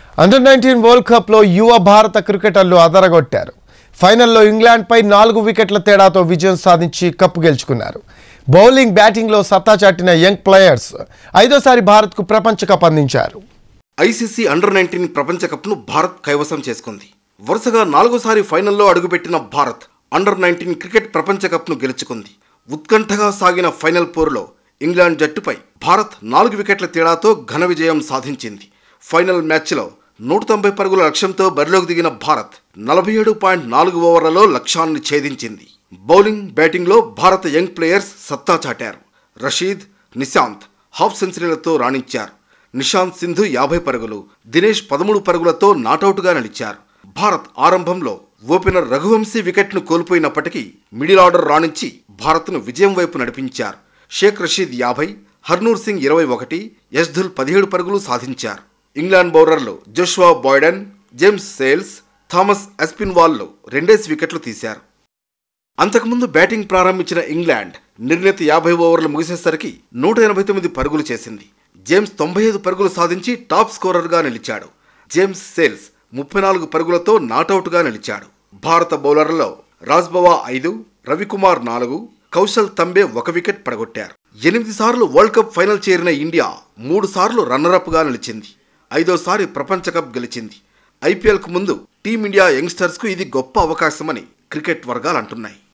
under nineteen world కప్లో యువ భారత క్రికెటర్లు అదరగొట్టారు ఫైనల్లో ఇంగ్లాండ్పై నాలుగు వికెట్ల తేడాతో విజయం సాధించి కప్పు గెలుచుకున్నారు బౌలింగ్ బ్యాటింగ్లో సత్తా చాటిన యంగ్ ప్లేయర్స్ ఐదోసారి భారత్కు ప్రపంచ కప్ అందించారు ఐసీసీ అండర్ నైన్టీన్ ప్రపంచ కప్ను భారత్ కైవసం చేసుకుంది వరుసగా నాలుగోసారి ఫైనల్లో అడుగుపెట్టిన భారత్ అండర్ నైన్టీన్ క్రికెట్ ప్రపంచ కప్ను గెలుచుకుంది ఉత్కంఠగా సాగిన ఫైనల్ పోరులో ఇంగ్లాండ్ జట్టుపై భారత్ నాలుగు వికెట్ల తేడాతో ఘన విజయం సాధించింది ఫైనల్ మ్యాచ్లో నూట తొంభై పరుగుల లక్ష్యంతో బరిలోకి దిగిన భారత్ నలభై ఏడు పాయింట్ నాలుగు ఓవర్లలో లక్ష్యాన్ని ఛేదించింది బౌలింగ్ బ్యాటింగ్లో భారత యంగ్ ప్లేయర్స్ సత్తా చాటారు రషీద్ నిశాంత్ హాఫ్ సెంచరీలతో రాణించారు నిశాంత్ సింధు యాభై పరుగులు దినేష్ పదమూడు పరుగులతో నాటౌట్గా నిలిచారు భారత్ ఆరంభంలో ఓపెనర్ రఘువంశీ వికెట్ను కోల్పోయినప్పటికీ మిడిల్ ఆర్డర్ రాణించి భారత్ను విజయం వైపు నడిపించారు షేక్ రషీద్ యాభై హర్నూర్ సింగ్ ఇరవై ఒకటి యశ్ధుల్ పదిహేడు పరుగులు సాధించారు ఇంగ్లాండ్ బౌలర్లు Joshua Boyden James Sales Thomas ఎస్పిన్వాల్లో రెండేసి వికెట్లు తీశారు అంతకుముందు బ్యాటింగ్ ప్రారంభించిన ఇంగ్లాండ్ నిర్ణీత యాభై ఓవర్లు ముగిసేసరికి నూట ఎనభై తొమ్మిది పరుగులు చేసింది జేమ్స్ తొంభై ఐదు పరుగులు సాధించి టాప్ స్కోరర్గా నిలిచాడు జేమ్స్ సేల్స్ ముప్పై నాలుగు పరుగులతో నాటౌట్గా నిలిచాడు భారత బౌలర్లలో రాజ్బవా ఐదు రవికుమార్ నాలుగు కౌశల్ తంబే ఒక వికెట్ పడగొట్టారు ఎనిమిది సార్లు వరల్డ్ కప్ ఫైనల్ చేరిన ఇండియా మూడు సార్లు రన్నరప్గా నిలిచింది ఐదోసారి ప్రపంచ కప్ గెలిచింది ఐపీఎల్కు ముందు టీమిండియా యంగ్స్టర్స్కు ఇది గొప్ప అవకాశమని క్రికెట్ వర్గాలు అంటున్నాయి